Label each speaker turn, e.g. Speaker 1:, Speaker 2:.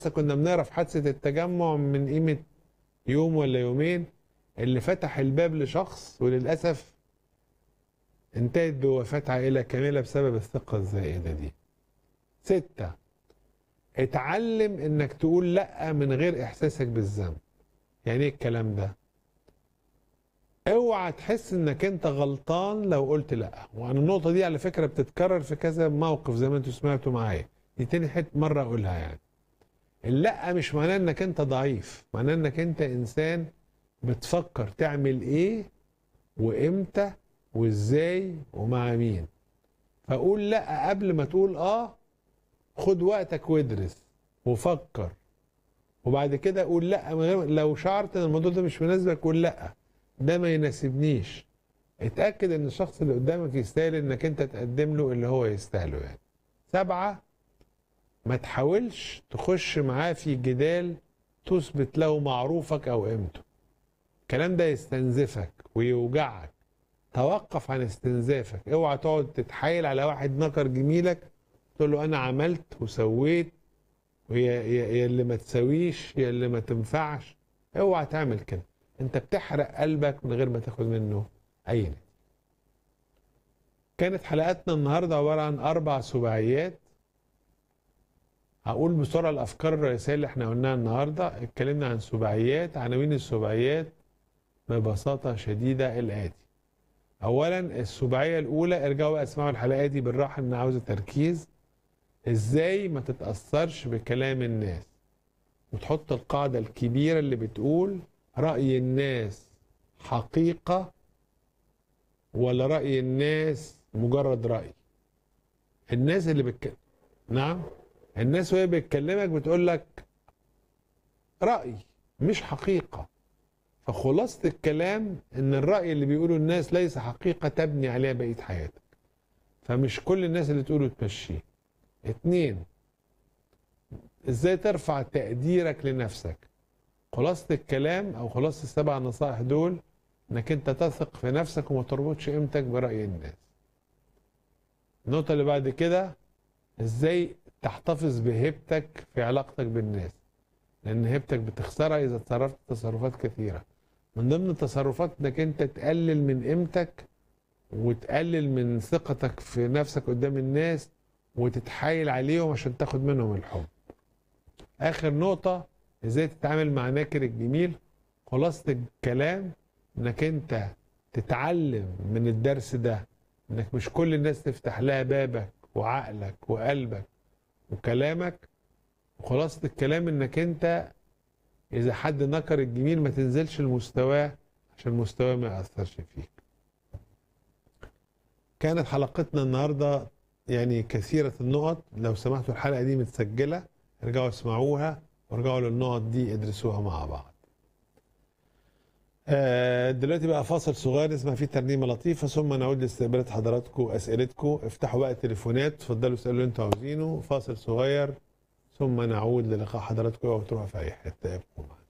Speaker 1: كنا بنعرف حادثة التجمع من قيمة يوم ولا يومين اللي فتح الباب لشخص وللأسف انتهت بوفاة عائلة كاملة بسبب الثقة الزائدة دي ستة اتعلم انك تقول لا من غير احساسك بالذنب يعني ايه الكلام ده اوعى تحس انك انت غلطان لو قلت لا وانا النقطه دي على فكره بتتكرر في كذا موقف زي ما انتوا سمعتوا معايا دي تاني حته مره اقولها يعني اللا مش معناه انك انت ضعيف معناه انك انت انسان بتفكر تعمل ايه وامتى وازاي ومع مين فقول لا قبل ما تقول اه خد وقتك وادرس وفكر وبعد كده قول لا من غير لو شعرت ان الموضوع ده مش مناسبك قول لا ده ما يناسبنيش اتاكد ان الشخص اللي قدامك يستاهل انك انت تقدم له اللي هو يستاهله يعني سبعه ما تحاولش تخش معاه في جدال تثبت له معروفك او قيمته الكلام ده يستنزفك ويوجعك توقف عن استنزافك اوعى تقعد تتحايل على واحد نكر جميلك تقول له انا عملت وسويت ويا يا يا اللي ما تسويش يا اللي ما تنفعش اوعى تعمل كده انت بتحرق قلبك من غير ما تاخد منه اي نتيجه كانت حلقاتنا النهارده عباره عن اربع سباعيات هقول بسرعه الافكار الرئيسيه اللي احنا قلناها النهارده اتكلمنا عن سباعيات عناوين السباعيات ببساطه شديده الاتي اولا السباعيه الاولى ارجعوا بقى اسمعوا الحلقه دي بالراحه ان عاوزه تركيز ازاي ما تتاثرش بكلام الناس وتحط القاعده الكبيره اللي بتقول راي الناس حقيقه ولا راي الناس مجرد راي الناس اللي بتكلم نعم الناس وهي بتكلمك بتقول لك راي مش حقيقه فخلاصه الكلام ان الراي اللي بيقوله الناس ليس حقيقه تبني عليها بقيه حياتك فمش كل الناس اللي تقوله تمشيه اتنين ازاي ترفع تقديرك لنفسك خلاصة الكلام او خلاصة السبع نصائح دول انك انت تثق في نفسك وما تربطش قيمتك برأي الناس النقطة اللي بعد كده ازاي تحتفظ بهيبتك في علاقتك بالناس لان هيبتك بتخسرها اذا تصرفت تصرفات كثيرة من ضمن التصرفات انك انت تقلل من قيمتك وتقلل من ثقتك في نفسك قدام الناس وتتحايل عليهم عشان تاخد منهم الحب اخر نقطة ازاي تتعامل مع ناكر الجميل خلاصة الكلام انك انت تتعلم من الدرس ده انك مش كل الناس تفتح لها بابك وعقلك وقلبك وكلامك وخلاصة الكلام انك انت اذا حد نكر الجميل ما تنزلش لمستواه عشان مستواه ما يأثرش فيك كانت حلقتنا النهارده يعني كثيرة النقط لو سمحتوا الحلقة دي متسجلة ارجعوا اسمعوها وارجعوا للنقط دي ادرسوها مع بعض آه، دلوقتي بقى فاصل صغير نسمع فيه ترنيمة لطيفة ثم نعود لاستقبال حضراتكم وأسئلتكم افتحوا بقى التليفونات اتفضلوا اسألوا اللي انتوا عاوزينه فاصل صغير ثم نعود للقاء حضراتكم او تروحوا في أي حتة ابقوا معنا